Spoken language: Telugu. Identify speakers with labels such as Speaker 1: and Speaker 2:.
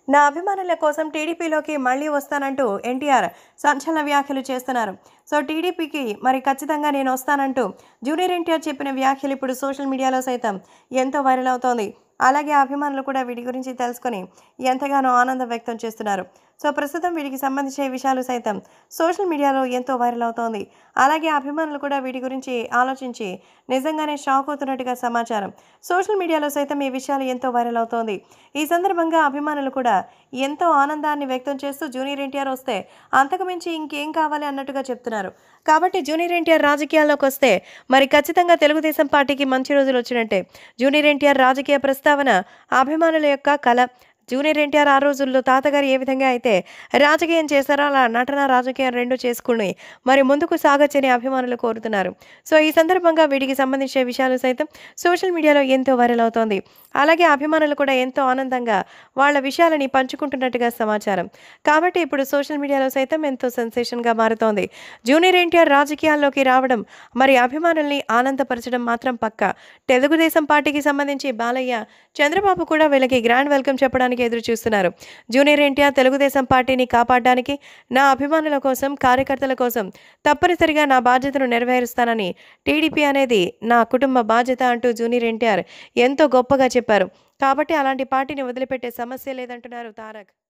Speaker 1: నా అభిమానుల కోసం టీడీపీలోకి మళ్ళీ వస్తానంటూ ఎన్టీఆర్ సంచలన వ్యాఖ్యలు చేస్తున్నారు సో టీడీపీకి మరి ఖచ్చితంగా నేను వస్తానంటూ జూనియర్ ఎన్టీఆర్ చెప్పిన వ్యాఖ్యలు ఇప్పుడు సోషల్ మీడియాలో సైతం ఎంతో వైరల్ అవుతోంది అలాగే అభిమానులు కూడా వీటి గురించి తెలుసుకొని ఎంతగానో ఆనందం వ్యక్తం చేస్తున్నారు సో ప్రస్తుతం వీటికి సంబంధించిన విషయాలు సైతం సోషల్ మీడియాలో ఎంతో వైరల్ అవుతోంది అలాగే అభిమానులు కూడా వీటి గురించి ఆలోచించి నిజంగానే షాక్ అవుతున్నట్టుగా సమాచారం సోషల్ మీడియాలో సైతం ఈ విషయాలు ఎంతో వైరల్ అవుతోంది ఈ సందర్భంగా అభిమానులు కూడా ఎంతో ఆనందాన్ని వ్యక్తం చేస్తూ జూనియర్ ఎన్టీఆర్ వస్తే అంతకుమించి ఇంకేం కావాలి అన్నట్టుగా చెప్తున్నారు కాబట్టి జూనియర్ ఎన్టీఆర్ రాజకీయాల్లోకి వస్తే మరి ఖచ్చితంగా తెలుగుదేశం పార్టీకి మంచి రోజులు వచ్చినట్టే జూనియర్ ఎన్టీఆర్ రాజకీయ ప్రస్తావన అభిమానుల యొక్క కళ జూనియర్ ఎన్టీఆర్ ఆ రోజుల్లో తాతగారు ఏ విధంగా అయితే రాజకీయం చేశారో అలా నటన రాజకీయం రెండు చేసుకుని మరి ముందుకు సాగచ్చని అభిమానులు కోరుతున్నారు సో ఈ సందర్భంగా వీటికి సంబంధించిన విషయాలు సైతం సోషల్ మీడియాలో ఎంతో వైరల్ అవుతోంది అలాగే అభిమానులు కూడా ఎంతో ఆనందంగా వాళ్ళ విషయాలని పంచుకుంటున్నట్టుగా సమాచారం కాబట్టి ఇప్పుడు సోషల్ మీడియాలో సైతం ఎంతో సెన్సేషన్గా మారుతోంది జూనియర్ ఎన్టీఆర్ రాజకీయాల్లోకి రావడం మరి అభిమానుల్ని ఆనందపరచడం మాత్రం పక్క తెలుగుదేశం పార్టీకి సంబంధించి బాలయ్య చంద్రబాబు కూడా వీళ్ళకి గ్రాండ్ వెల్కమ్ చెప్పడానికి ఎదురు చూస్తున్నారు జూనియర్ ఎన్టీఆర్ తెలుగుదేశం పార్టీని కాపాడడానికి నా అభిమానుల కోసం కార్యకర్తల కోసం తప్పనిసరిగా నా బాధ్యతను నెరవేరుస్తానని టీడీపీ అనేది నా కుటుంబ బాధ్యత అంటూ జూనియర్ ఎన్టీఆర్ ఎంతో గొప్పగా చెప్పారు కాబట్టి అలాంటి పార్టీని వదిలిపెట్టే సమస్య లేదంటున్నారు తారక్